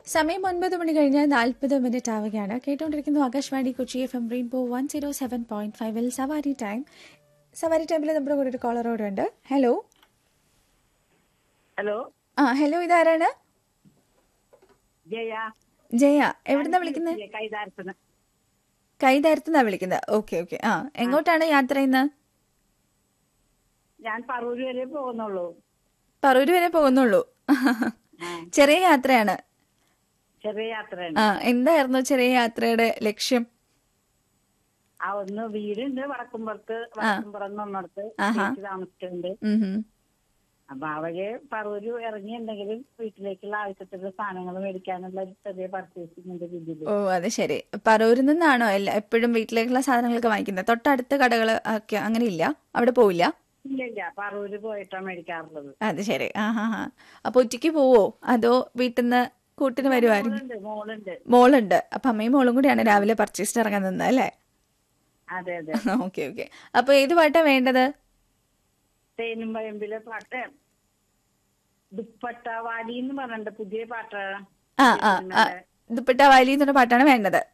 സമയം ഒൻപത് മണി കഴിഞ്ഞ് നാൽപ്പത് മിനിറ്റ് ആവുകയാണ് കേട്ടുകൊണ്ടിരിക്കുന്നു Akashvani Kochi F M rainbow one zero seven point ഫൈവിൽ സവാരി ടൈം സവാരി ടൈമിൽ നമ്മുടെ കൂടെ ഒരു കോളറോട് ഉണ്ട് ഹലോ ഹലോ ആ ഹലോ ഇതാരാണ് ജയ ജയ എവിടുന്നാ വിളിക്കുന്നത് കൈതാരത്തിന് കൈതാരത്തുനിന്നാ വിളിക്കുന്നത് ഓക്കെ ഓക്കെ ആ എങ്ങോട്ടാണ് യാത്ര ഇന്ന് ഞാൻ പറൂര് വരെ പോകുന്നുള്ളൂ പറൂര് വരെ പോകുന്നുള്ളൂ ആ, ചെറിയ യാത്രയാണ് ചെറിയ യാത്രയാണ് ആ എന്തായിരുന്നു ചെറിയ യാത്രയുടെ ലക്ഷ്യം ആ ഒന്ന് വീടുണ്ട് വടക്കുംപുറത്ത് വടക്കുംപുറം എന്നൊന്നിടത്ത് ആഹാ. ചേച്ചി താമസിക്കുന്നുണ്ട് ഉം ഹും. അപ്പൊ അവര് പറൂര് ഇറങ്ങിയിട്ടുണ്ടെങ്കിലും വീട്ടിലേക്കുള്ള ആവശ്യത്തിലുള്ള സാധനങ്ങൾ മേടിക്കാനുള്ള ഒരു ചെറിയ പർച്ചേസിംഗ് രീതിയിൽ ഓ അത് ശരി പറൂരിൽ നിന്നാണോ എല്ലാ എപ്പോഴും വീട്ടിലേക്കുള്ള സാധനങ്ങളൊക്കെ വാങ്ങിക്കുന്നത് തൊട്ടടുത്ത കടകൾ ഒക്കെ അങ്ങനെ ഇല്ല അവിടെ പോവില്ല ഇല്ല ഇല്ല പറൂര് പോയിട്ടാണ് മേടിക്കാറുള്ളത് അത് ശരി ആ ഹാ ഹാ അപ്പൊ ഒറ്റയ്ക്ക് പോവോ അതോ വീട്ടിൽ നിന്ന് കൂട്ടിന് വരുമായിരുന്നു മോളുണ്ട് മോളുണ്ട് മോളുണ്ട് അപ്പൊ അമ്മയും മോളും കൂടിയാണ് രാവിലെ പർച്ചേസിന് ഇറങ്ങാൻ നിന്നത് അല്ലേ അതെ അതെ ഓക്കെ ഓക്കെ അപ്പൊ ഏത് പാട്ടാ വേണ്ടത് തേനും വയമ്പിലെ പാട്ട് ദുപ്പട്ട വാലി എന്ന് പറഞ്ഞിട്ട് പുതിയ പാട്ട് ആ ആ ആ ദുപ്പട്ട വാലി എന്നുള്ള പാട്ടാണ് വേണ്ടത്